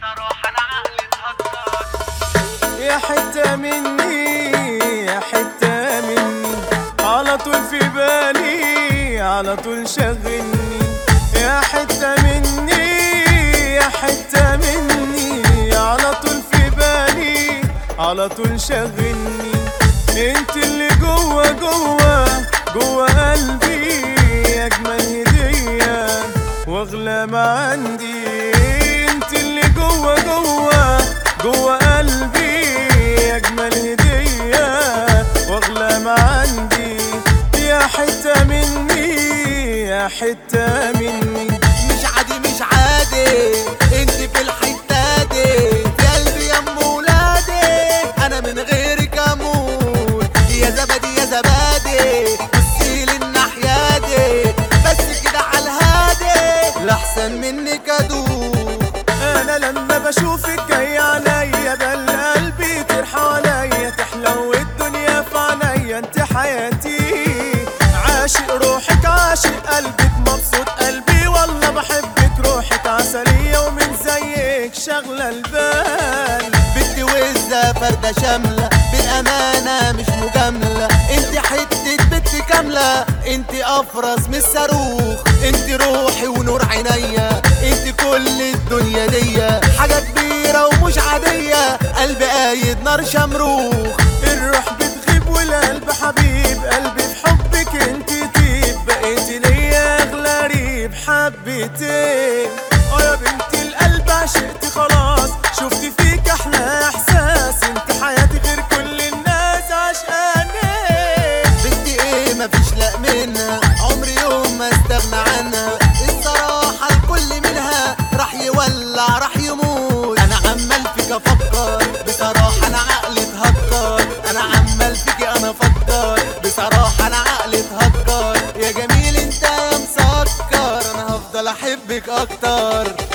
بصراحة أنا عقلي اتهكر يا حتة مني يا حتة مني على طول في بالي على طول شغلني يا حتة مني يا حتة مني على طول في بالي على طول شغلني انت اللي جوا جوا جوا قلبي اجمل هدية واغلى ما عندي انت اللي جوا جوا جوا قلبي اجمل هدية واغلى ما عندي يا حتة مني يا حتة مني مش عادي مش عادي انت في الحتة دي في قلبي يا ام ولادي انا من غيرك اموت يا زبدي يا زبادي بصي للناحية دي بس كده على الهادي لاحسن منك ادوب انا لما بشوفك جاي عليا بل قلبي ترحى عليا تحلو الدنيا في عينيا انت حياتي عاشق روحك عاشق قلبك مبسوط قلبي والله بحبك روحك عسلية ومن زيك شغلة البال بنت وزة فردة شاملة بالأمانة مش مجاملة انت حتة بنت كاملة انت أفرس من الصاروخ انت روحي ونور عينيا انت كل الدنيا دي حاجة كبيرة ومش عادية قلبي قايد نار شمروخ الروح بتغيب والقلب حبيب قلبي في حبك انت طيب بقيتي ليا اغلى ريب حبيتين اه يا بنت القلب عشقتي خلاص شفتي فيك احلى احساس انت حياتي غير كل الناس عشقاني بنت ايه مفيش لا منها عمري يوم ما استغنى عنها الصراحة الكل منها راح يولع راح يموت انا عمال فيك افكر بصراحة انا عقلي اتهكر انا عمال فيك انا افكر بصراحة انا عقلي اتهكر يا جميل انت يا مسكر انا هفضل احبك اكتر